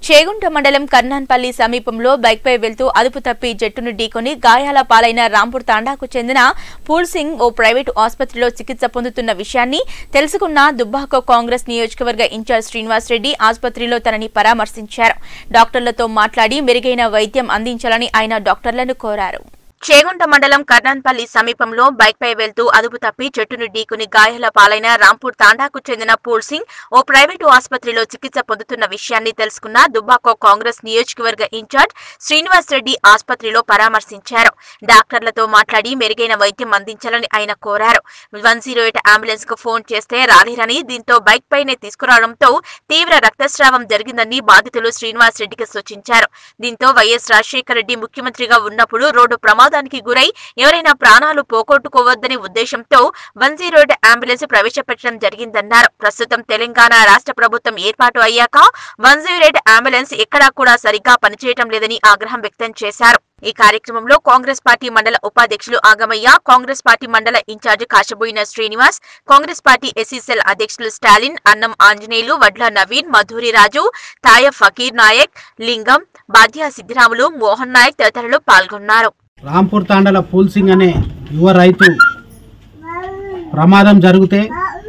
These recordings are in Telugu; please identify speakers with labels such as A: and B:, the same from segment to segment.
A: చేగుంట మండలం కర్నాన్పల్లి సమీపంలో బైక్పై వెళ్తూ అదుపు తప్పి జట్టును ఢీకొని గాయాల పాలైన రాంపూర్ తాండాకు చెందిన పూల్ సింగ్ ఓ ప్రైవేటు ఆసుపత్రిలో చికిత్స పొందుతున్న విషయాన్ని తెలుసుకున్న దుబ్బాక కాంగ్రెస్ నియోజకవర్గ ఇన్ఛార్జ్ శ్రీనివాస్ రెడ్డి ఆసుపత్రిలో తనని పరామర్శించారు డాక్టర్లతో మాట్లాడి మెరుగైన వైద్యం అందించాలని ఆయన డాక్టర్లను కోరారు చేగుంట మండలం కర్నాన్పల్లి సమీపంలో బైక్పై వెళ్తూ అదుపు తప్పి చెట్టును ఢీకుని గాయాల పాలైన రాంపూర్ తాండాకు చెందిన పూల్ సింగ్ ఓ ప్రైవేటు ఆసుపత్రిలో చికిత్స పొందుతున్న విషయాన్ని తెలుసుకున్న దుబ్బాకో కాంగ్రెస్ నియోజకవర్గ ఇన్ఛార్జ్ శ్రీనివాస్ రెడ్డి ఆసుపత్రిలో పరామర్శించారు డాక్టర్లతో మాట్లాడి మెరుగైన వైద్యం అందించాలని ఆయన కోరారు వన్ జీరో ఎయిట్ అంబులెన్స్ కు ఫోన్ చేస్తే రాలేరని దీంతో బైక్ పైనే తీసుకురావడంతో తీవ్ర రక్తస్రావం జరిగిందని బాధితులు శ్రీనివాస్ రెడ్డికి సూచించారు దీంతో వైఎస్ రాజశేఖర రెడ్డి ముఖ్యమంత్రిగా ఉన్నప్పుడు రోడ్డు ప్రమాదానికి గురై ఎవరైనా ప్రాణాలు పోగొట్టుకోవద్దనే ఉద్దేశంతో వన్ జీరో ఎయిట్ అంబులెన్స్ ప్రవేశపెట్టడం జరిగిందన్నారు ప్రస్తుతం తెలంగాణ రాష్ట్ర ప్రభుత్వం ఏర్పాటు అయ్యాక వన్ జీరో ఎయిట్ అంబులెన్స్ ఎక్కడా కూడా సరిగ్గా పనిచేయడం లేదని ఆగ్రహం వ్యక్తం చేశారు ఈ కార్యక్రమంలో కాంగ్రెస్ పార్టీ మండల ఉపాధ్యక్షులు ఆగమయ్య కాంగ్రెస్ పార్టీ మండల incharge Kasaboina Srinivas Congress party SC cell అధ్యక్షులు స్టాలిన్ అన్నం ఆంజనేయులు వడ్ల నవీన్ మధురి రాజు తాయ ఫకీర్ నాయక్ లింగం బాధ్య సిద్ధిరాములు మోహన్ నాయక్ తదితరులు పాల్గొన్నారు
B: రాంపూర్ తాండల పూల్ సింగ్ అనే యువ రైతు ప్రమాదం జరిగితే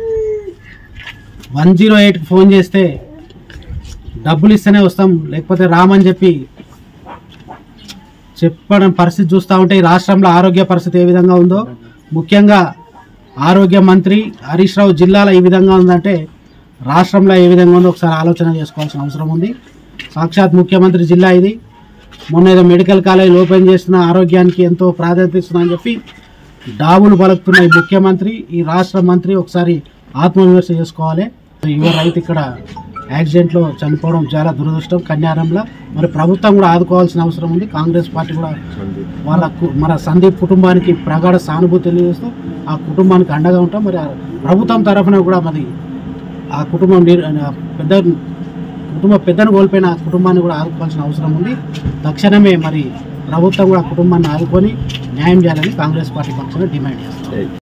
B: వన్ జీరో ఎయిట్కి ఫోన్ చేస్తే డబ్బులు ఇస్తేనే వస్తాం లేకపోతే రామని చెప్పి చెప్పడం పరిస్థితి చూస్తూ ఉంటే ఈ రాష్ట్రంలో ఆరోగ్య పరిస్థితి ఏ విధంగా ఉందో ముఖ్యంగా ఆరోగ్య మంత్రి హరీష్ రావు జిల్లాలో ఈ విధంగా ఉందంటే రాష్ట్రంలో ఏ విధంగా ఉందో ఒకసారి ఆలోచన చేసుకోవాల్సిన అవసరం ఉంది సాక్షాత్ ముఖ్యమంత్రి జిల్లా ఇది మొన్న ఏదో మెడికల్ కాలేజ్ ఓపెన్ చేసిన ఆరోగ్యానికి ఎంతో ప్రాధాన్యత ఇస్తున్నా అని చెప్పి డాబులు పలుకుతున్న ఈ ముఖ్యమంత్రి ఈ రాష్ట్ర మంత్రి ఒకసారి ఆత్మవిమర్శ చేసుకోవాలి యువ రైతు ఇక్కడ యాక్సిడెంట్లో చనిపోవడం చాలా దురదృష్టం కన్యారంలో మరి ప్రభుత్వం కూడా ఆదుకోవాల్సిన అవసరం ఉంది కాంగ్రెస్ పార్టీ కూడా వాళ్ళ కు- మన సందీప్ కుటుంబానికి ప్రగాఢ సానుభూతి తెలియజేస్తూ ఆ కుటుంబానికి అండగా ఉంటాం మరి ఆ ప్రభుత్వం తరఫున కూడా మరి ఆ కుటుంబం నిర్- ఆ పెద్ద కుటుంబ పెద్దను కోల్పోయిన ఆ కుటుంబాన్ని కూడా ఆదుకోవాల్సిన అవసరం ఉంది తక్షణమే మరి ప్రభుత్వం కూడా కుటుంబాన్ని ఆదుకొని న్యాయం చేయాలని కాంగ్రెస్ పార్టీ పక్షాన డిమాండ్ చేస్తుంది